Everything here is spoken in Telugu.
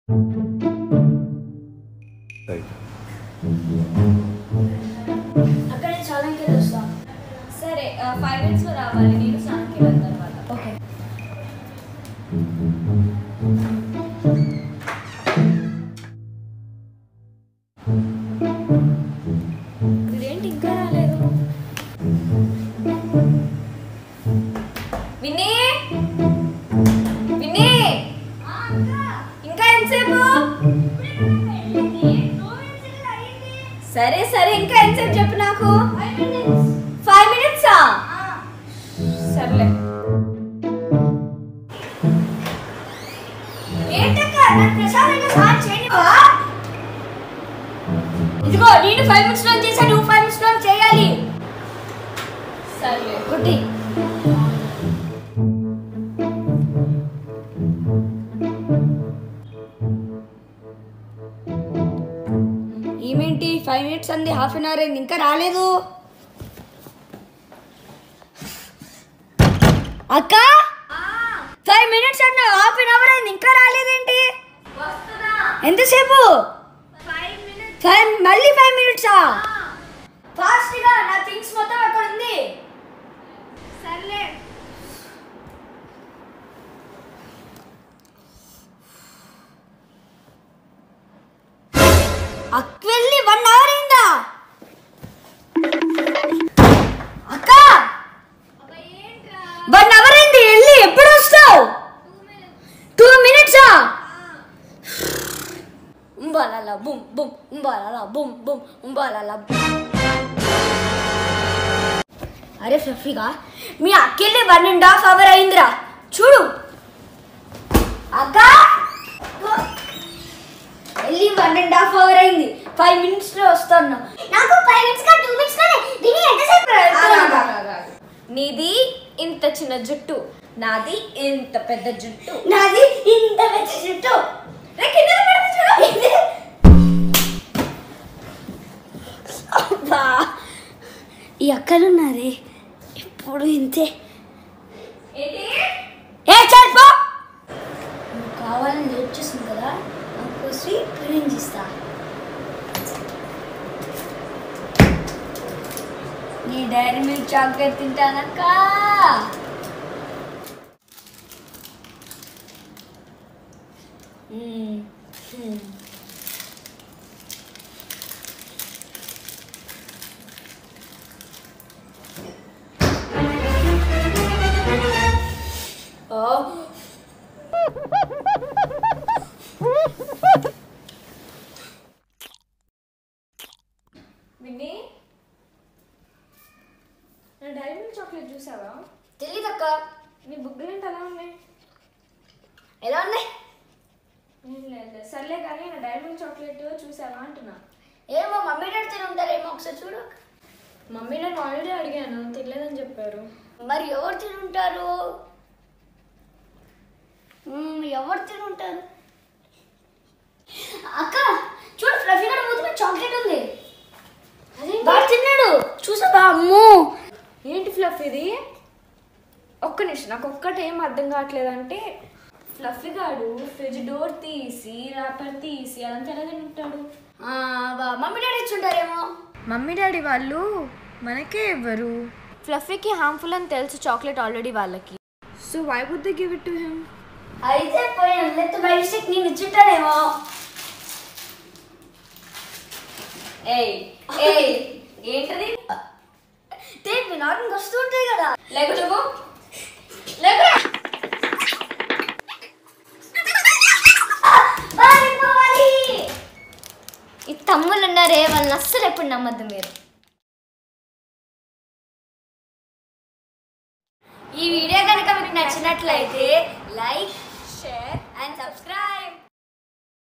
రైట్ అక్కడ నేను స్నానంకి వెళ్ళి వస్తా సరే ఫైవ్ మినిట్స్లో రావాలి నేను స్నానంకి వెళ్ళిన తర్వాత ఓకే ఇదేంటి ఇంకా రాలేదు విన్నీ విన్నీ ఇంకా ఎంతసేపు సరే సరే ఇంకా ఎంతసేపు చెప్పు నాకు ఫైవ్ మినిట్సా సర్లే ఏంటక్క నాకు ప్రసాదంగా స్నానం చేయనివా ఇదిగో నేను ఫైవ్ మినిట్స్ లో చేసా నువ్వు ఫైవ్ మినిట్స్ లో చేయాలి సర్లే గుడ్డి ఏమేంటి ఫైవ్ మినిట్స్ అంది హాఫ్ అన్ అవర్ అయింది ఇంకా రాలేదు అక్క ఫైవ్ మినిట్స్ అన్నా హాఫ్ అన్ అవర్ అయింది ఇంకా రాలేదేంటి ఎంతసేపు ఫైవ్ మళ్ళీ ఫైవ్ మినిట్సా ఫాస్ట్ గా నా థింగ్స్ మొత్తం అక్కడ ఉంది సర్లే అక్క వెళ్ళి వన్ అవర్ అయిందా అక్క వన్ అవర్ అయింది వెళ్ళి ఎప్పుడు వస్తావు టూ మినిట్సా ఉంబాల బుమ్ బుమ్ ఉంబాల బుమ్ బుమ్ ఉంబాల అరే ఫ్లఫీగా మీ అక్కెళ్ళి వన్ అండ్ హాఫ్ అవర్ అయిందిరా చూడు అక్క వెళ్ళి వన్ అండ్ హాఫ్ అవర్ అయింది ఫైవ్ మినిట్స్ లో వస్తాను నాకు ఫైవ్ మినిట్స్ కా టూ మినిట్స్ లోనే దీని ఎంతసేపు నీది ఇంత చిన్న జుట్టు నాది ఇంత పెద్ద జుట్టు నాది ఇంత పెద్ద చుట్టూ రే కింద పడుతుంది చూడు అబ్బా ఈ అక్కలు ఉన్నారే ఎప్పుడు ఇంతే ఏంటి ఏ చల్పో నువ్వు కావాలని లేట్ చేస్తుంది కదా నాకు స్వీట్ క్రీమ్ ఇస్తా నీ డైరీ మిల్క్ చాక్లెట్ తింటానక్క మ్మ్. మ్మ్. ఓ విన్నీ నా డైరీ మిల్క్ చాక్లెట్ చూసావా తెలీదక్క నీ బుగ్గలేంటి అలా ఉన్నాయి ఎలా ఉన్నాయి ఏం లేదు సర్లే కానీ నా డైరీ మిల్క్ చాక్లెట్ చూసావా అంటున్నా ఏమో మమ్మీ డాడీ తిని ఉంటారేమో ఒకసారి చూడు మమ్మీ నేను ఆల్రెడీ అడిగాను తెలియదని చెప్పారు మరి ఎవరు తిని ఉంటారు మ్మ్, ఎవరు తిని ఉంటారు అక్క చూడు ఫ్లఫీ కూడా మూతి మీద చాక్లెట్ ఉంది అదేంటి? వాడు తిన్నాడు చూసావా అమ్మో ఏంటి ఫ్లఫ్ ఇది ఒక్క నిమిషం నాకు ఒక్కటి ఏం అర్థం కావట్లేదు అంటే ఫ్లఫీ గాడు ఫ్రిడ్జ్ డోర్ తీసి ర్యాపర్ తీసి అదంతా ఎలా తింటాడు ఆ, వా- మమ్మీ డాడీ ఇచ్చి ఉంటారేమో మమ్మీ డాడీ వాళ్ళు మనకే ఇవ్వరు ఫ్లఫీకి హార్మ్ఫుల్ అని తెలుసు చాక్లెట్ ఆల్రెడీ వాళ్ళకి so why would they give it to him అయితే పోయిన లెత్ బై మిస్టేక్ నేను ఇచ్చుంటానేమో ఏయ్ ఏయ్ ఏంటది తేపి నాకు వస్తూ ఉంటాయి కదా లేకు నువ్వు లేకురా పారిపోవాలి. ఈ తమ్ముళ్ళు ఉన్నారే వాళ్ళని అస్సలు ఎప్పుడు నమ్మద్దు మీరు ఈ వీడియో కనుక మీకు నచ్చినట్లయితే లైక్ షేర్ అండ్ సబ్స్క్రైబ్